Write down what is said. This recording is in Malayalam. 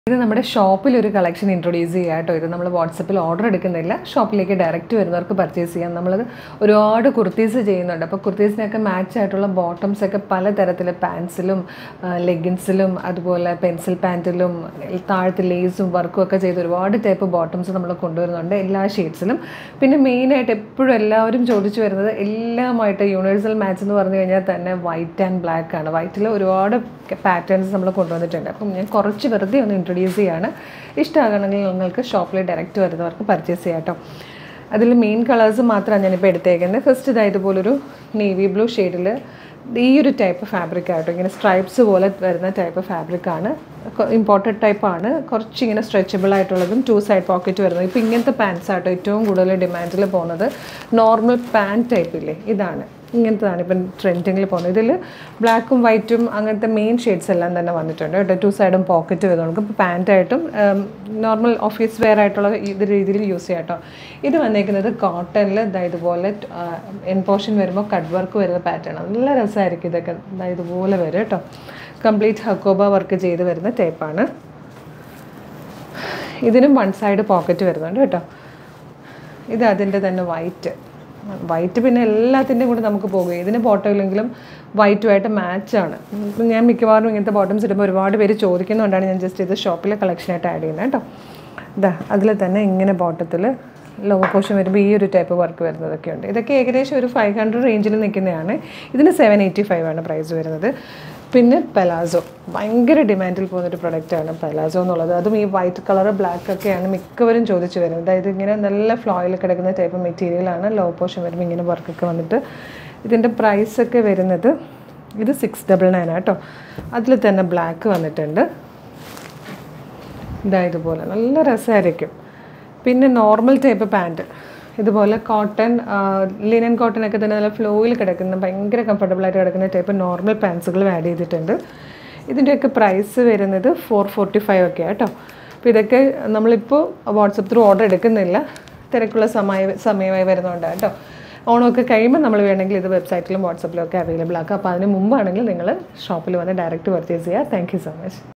ഇത് നമ്മുടെ ഷോപ്പിൽ ഒരു കളക്ഷൻ ഇൻട്രൊഡ്യൂസ് ചെയ്യുക കേട്ടോ ഇത് നമ്മൾ വാട്സപ്പിൽ ഓർഡർ എടുക്കുന്നില്ല ഷോപ്പിലേക്ക് ഡയറക്റ്റ് വരുന്നവർക്ക് പർച്ചേസ് ചെയ്യാം നമ്മൾ ഒരുപാട് കുർത്തീസ് ചെയ്യുന്നുണ്ട് അപ്പോൾ കുർത്തീസിനൊക്കെ മാച്ച് ആയിട്ടുള്ള ബോട്ടംസ് ഒക്കെ പലതരത്തിൽ പാൻസിലും ലെഗിൻസിലും അതുപോലെ പെൻസിൽ പാൻറ്റിലും താഴത്ത് ലേസും വർക്കും ഒക്കെ ചെയ്ത് ഒരുപാട് ടൈപ്പ് ബോട്ടംസ് നമ്മൾ കൊണ്ടുവരുന്നുണ്ട് എല്ലാ ഷെയ്ഡ്സിലും പിന്നെ മെയിനായിട്ട് എപ്പോഴും എല്ലാവരും ചോദിച്ചു വരുന്നത് എല്ലാമായിട്ട് യൂണിവേഴ്സൽ മാച്ച് എന്ന് പറഞ്ഞു കഴിഞ്ഞാൽ തന്നെ വൈറ്റ് ആൻഡ് ബ്ലാക്ക് ആണ് വൈറ്റിൽ ഒരുപാട് പാറ്റേൺസ് നമ്മൾ കൊണ്ടുവന്നിട്ടുണ്ട് അപ്പം ഞാൻ കുറച്ച് വെറുതെ ഒന്ന് ഇൻട്രൊഡ്യൂസ് ചെയ്യാണ് ഇഷ്ടമാകണമെങ്കിൽ നിങ്ങൾക്ക് ഷോപ്പിൽ ഡയറക്റ്റ് വരുന്നവർക്ക് പർച്ചേസ് ചെയ്യാം കേട്ടോ അതിൽ മെയിൻ കളേഴ്സ് മാത്രമാണ് ഞാനിപ്പോൾ എടുത്തേക്കുന്നത് ഫസ്റ്റ് ഇതാ ഇതുപോലൊരു നേവി ബ്ലൂ ഷെയ്ഡിൽ ഈ ഒരു ടൈപ്പ് ഫാബ്രിക് ആട്ടോ ഇങ്ങനെ സ്ട്രൈപ്സ് പോലെ വരുന്ന ടൈപ്പ് ഫാബ്രിക് ആണ് ഇമ്പോർട്ടഡ് ടൈപ്പാണ് കുറച്ച് ഇങ്ങനെ സ്ട്രെച്ചബിൾ ആയിട്ടുള്ളതും ടു സൈഡ് പോക്കറ്റ് വരുന്നത് ഇപ്പോൾ ഇങ്ങനത്തെ പാൻസ് ആട്ടോ ഏറ്റവും കൂടുതൽ ഡിമാൻഡിൽ പോകുന്നത് നോർമൽ പാൻറ് ടൈപ്പില്ലേ ഇതാണ് ഇങ്ങനത്തതാണ് ഇപ്പം ട്രെൻഡിങ്ങിൽ പോകുന്നത് ഇതിൽ ബ്ലാക്കും വൈറ്റും അങ്ങനത്തെ മെയിൻ ഷെയ്ഡ്സ് എല്ലാം തന്നെ വന്നിട്ടുണ്ട് കേട്ടോ ടു സൈഡും പോക്കറ്റ് വരുന്നത് നമുക്ക് ഇപ്പോൾ പാൻറ്റായിട്ടും നോർമൽ ഓഫീസ് വെയർ ആയിട്ടുള്ള ഇത് രീതിയിൽ യൂസ് ചെയ്യാം കേട്ടോ ഇത് വന്നേക്കുന്നത് കോട്ടണിൽ ഇതാ ഇതുപോലെ എൻ പോർഷൻ വരുമ്പോൾ കട്ട് വർക്ക് വരുന്ന പാറ്റേൺ നല്ല രസമായിരിക്കും ഇതൊക്കെ ഇതാ ഇതുപോലെ വരും കേട്ടോ കംപ്ലീറ്റ് ഹക്കോബ വർക്ക് ചെയ്ത് വരുന്ന ടൈപ്പാണ് ഇതിനും വൺ സൈഡ് പോക്കറ്റ് വരുന്നുണ്ട് കേട്ടോ ഇത് അതിൻ്റെ തന്നെ വൈറ്റ് വൈറ്റ് പിന്നെ എല്ലാത്തിൻ്റെയും കൂടെ നമുക്ക് പോകും ഇതിന് ബോട്ടം ഇല്ലെങ്കിലും വൈറ്റുമായിട്ട് മാച്ചാണ് ഞാൻ മിക്കവാറും ഇങ്ങനത്തെ ബോട്ടംസ് ഇടുമ്പോൾ ഒരുപാട് പേര് ചോദിക്കുന്നതുകൊണ്ടാണ് ഞാൻ ജസ്റ്റ് ഇത് ഷോപ്പിലെ കളക്ഷനായിട്ട് ആഡ് ചെയ്യുന്നത് കേട്ടോ ഇതാ അതിൽ തന്നെ ഇങ്ങനെ ബോട്ടത്തിൽ ലോ പോർഷൻ വരുമ്പോൾ ഈ ഒരു ടൈപ്പ് വർക്ക് വരുന്നതൊക്കെ ഉണ്ട് ഇതൊക്കെ ഏകദേശം ഒരു ഫൈവ് ഹൺഡ്രഡ് റേഞ്ചിൽ നിൽക്കുന്നതാണ് ഇതിന് സെവൻ എയ്റ്റി ഫൈവ് ആണ് പ്രൈസ് വരുന്നത് പിന്നെ പെലാസോ ഭയങ്കര ഡിമാൻഡിൽ പോകുന്നൊരു പ്രൊഡക്റ്റാണ് പെലാസോ എന്നുള്ളത് അതും ഈ വൈറ്റ് കളർ ബ്ലാക്ക് ഒക്കെയാണ് മിക്കവരും ചോദിച്ചു വരുന്നത് അതായത് ഇങ്ങനെ നല്ല ഫ്ലോയിൽ കിടക്കുന്ന ടൈപ്പ് മെറ്റീരിയലാണ് ലോ പോർഷൻ വരുമ്പോൾ ഇങ്ങനെ വർക്കൊക്കെ വന്നിട്ട് ഇതിൻ്റെ പ്രൈസൊക്കെ വരുന്നത് ഇത് സിക്സ് ഡബിൾ നയൻ ആട്ടോ അതിൽ തന്നെ ബ്ലാക്ക് വന്നിട്ടുണ്ട് ഇതാ ഇതുപോലെ നല്ല രസമായിരിക്കും പിന്നെ നോർമൽ ടൈപ്പ് പാൻറ്റ് ഇതുപോലെ കോട്ടൺ ലിനൻ കോട്ടൺ ഒക്കെ തന്നെ നല്ല ഫ്ലോയിൽ കിടക്കുന്ന ഭയങ്കര കംഫർട്ടബിൾ ആയിട്ട് കിടക്കുന്ന ടൈപ്പ് നോർമൽ പാൻസുകളും ആഡ് ചെയ്തിട്ടുണ്ട് ഇതിൻ്റെയൊക്കെ പ്രൈസ് വരുന്നത് ഫോർ ഫോർട്ടി ഫൈവ് ഒക്കെ കേട്ടോ അപ്പോൾ ഇതൊക്കെ നമ്മളിപ്പോൾ വാട്സപ്പ് ത്രൂ ഓർഡർ എടുക്കുന്നില്ല തിരക്കുള്ള സമയ സമയമായി വരുന്നതുകൊണ്ട് കേട്ടോ ഓണമൊക്കെ കഴിയുമ്പോൾ നമ്മൾ വേണമെങ്കിൽ ഇത് വെബ്സൈറ്റിലും വാട്സപ്പിലും ഒക്കെ അവൈലബിൾ ആക്കാം അപ്പോൾ അതിന് മുമ്പാണെങ്കിൽ നിങ്ങൾ ഷോപ്പിൽ വന്ന് ഡയറക്റ്റ് പർച്ചേസ് ചെയ്യുക താങ്ക് യു സോ മച്ച്